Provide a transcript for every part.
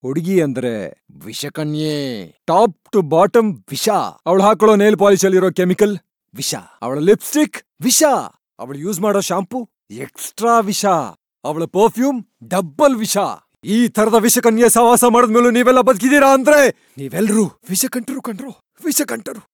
ಹುಡುಗಿ ಅಂದ್ರೆ ವಿಷಕನ್ಯೆ top two bottom ವಿಷ ಅವಳು ಹಾಕೊಳ್ಳೋ ನೇಲ್ ಪಾಲಿಶ್ ಅಲ್ಲಿರೋ ಕೆಮಿಕಲ್ ವಿಷ ಅವಳ ಲಿಪ್ಸ್ಟಿಕ್ ವಿಷ ಅವಳು ಯೂಸ್ ಮಾಡೋ ಶಾಂಪೂ ಎಕ್ಸ್ಟ್ರಾ ವಿಷ ಅವಳ ಪರ್ಫ್ಯೂಮ್ ಡಬ್ಬಲ್ ವಿಷ ಈ ತರದ ವಿಷಕನ್ಯೆ ಸಹವಾಸ ಮಾಡಿದ್ಮೇಲೂ ನೀವೆಲ್ಲ ಬದುಕಿದೀರಾ ಅಂದ್ರೆ ನೀವೆಲ್ರೂ ವಿಷಕಂಠರು ಕಂಡ್ರು ವಿಷಕಂಠರು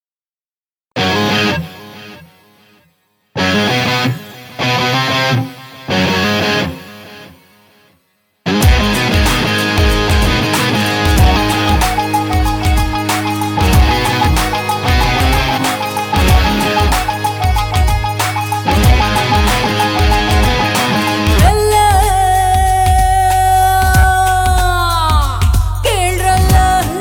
ಎಲ್ಲ ಕೇಳ್ರಲ್ಲ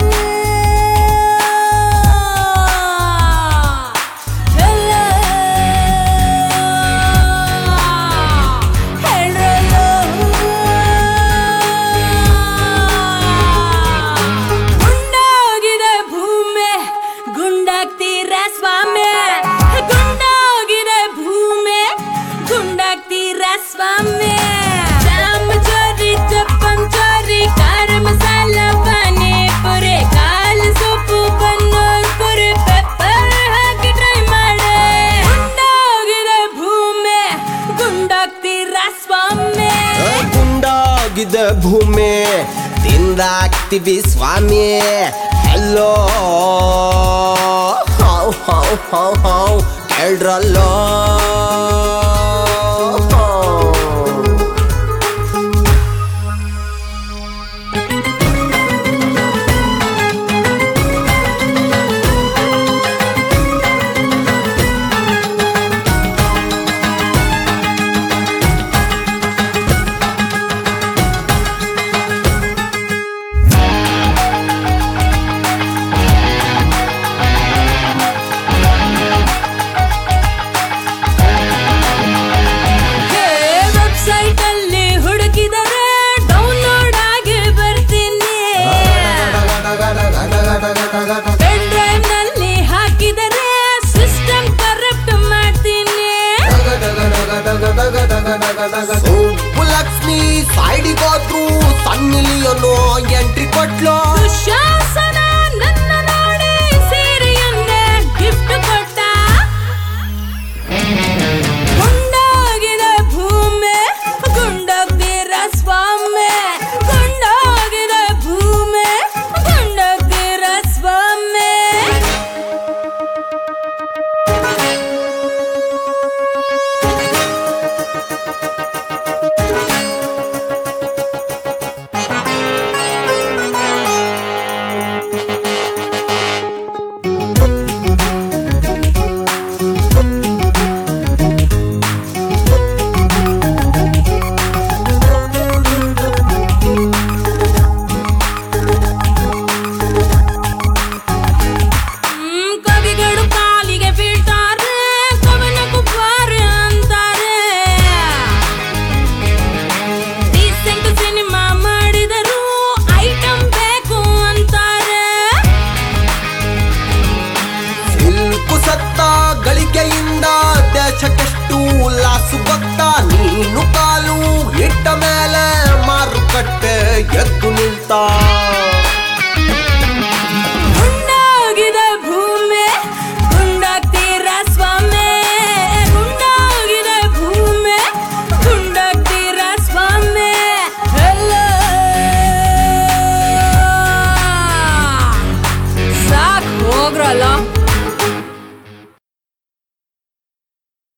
ಎಲ್ಲ ಹೇಳ್ರಲ್ಲ ಗುಂಡಾಗಿದೆ ಭೂಮಿ ಗುಂಡಾಗ್ತೀರ ಸ್ವಾಮಿ ಗುಂಡಾಗಿದೆ ಭೂಮಿ ಗುಂಡಾಗ್ತೀರ ಸ್ವಾಮಿ ಜಾಮ್ ಚೋರಿ ಚಪ್ಪಂ ಚೋರಿ ಖಾರ ಮಸಾಲ ಪಾನಿಪುರಿ ಕಾಲ್ ಸೊಪ್ಪು ಬನ್ನೂರ್ ಪುರಿ ಪೆಪ್ಪರ್ ಹಾಕಿ ಟ್ರೈ ಮಾಡೆ ಗುಂಡಾಗಿದೆ ಭೂಮಿ ಗುಂಡಾಗ್ತೀರ ಸ್ವಾಮಿ ಗುಂಡಾಗಿದೆ ಭೂಮಿ ತಿಂದಾಕ್ತಿವಿ ಸ್ವಾಮಿ hello how how how how ಕೇಳ್ರಲ್ಲೋ ವೆಬ್ಸೈಟ್ ಅಲ್ಲಿ ಹುಡುಕಿದರೆ ಡೌನ್ಲೋಡ್ ಆಗಿ ಬರ್ತೀನಿ ಪೆನ್ ಡ್ರೈವ್ ನಲ್ಲಿ ಹಾಕಿದರೆ ಸಿಸ್ಟಮ್ ಕರಪ್ಟ್ ಮಾಡ್ತೀನಿ ಲಕ್ಷ್ಮಿ ಸೈಡಿಗೋದ್ರು ಸಣ್ಣಿಲಿಯೋನು ಎಂಟ್ರಿ ಕೊಟ್ಲು ದುಶಾಸನ ನನ್ನ ನೋಡಿ ಸೀರೆಯನ್ನೇ ಗಿಫ್ಟ್ ಕೊಟ್ಟ ಗುಂಡಾಗಿದೆ ಭೂಮಿ ಗುಂಡಾಗ್ತೀರ ಸ್ವಾಮಿ ಗುಂಡಾಗಿದೆ ಭೂಮಿ ಗುಂಡಾಗ್ತೀರ ಸ್ವಾಮಿ ಹ್ಮ್, ಕವಿಗಳು ಕಾಲಿಗೆ ಬೀಳ್ತಾರೆ ಕವನ ಕುಬ್ಬಾರೆ ಅಂತಾರೆ ರೀಸೆಂಟ್ ಸಿನಿಮಾ ಮಾಡಿದರು ಐಟಮ್ ಬೇಕು ಅಂತಾರೆ ಸಿಲ್ಕು ಸತ್ತ ಗಳಿಕೆಯಿಂದ ದೇಶಕ್ಕೆಷ್ಟು ಲಾಸು ಗೊತ್ತ ನೀನು ಕಾಲು ಇಟ್ಟ ಮೇಲೆ ಮಾರುಕಟ್ಟೆ ಎದ್ದು ನಿಲ್ತ ಗುಂಡಾಗಿದೆ ಭೂಮಿ ಗುಂಡಾಗ್ತೀರ ಸ್ವಾಮಿ ಗುಂಡಾಗಿದೆ ಭೂಮಿ ಗುಂಡಾಗ್ತೀರ ಸ್ವಾಮಿ ಎಲ್ಲ ಸಾಕ್ ಹೋಗ್ರಲ್ಲ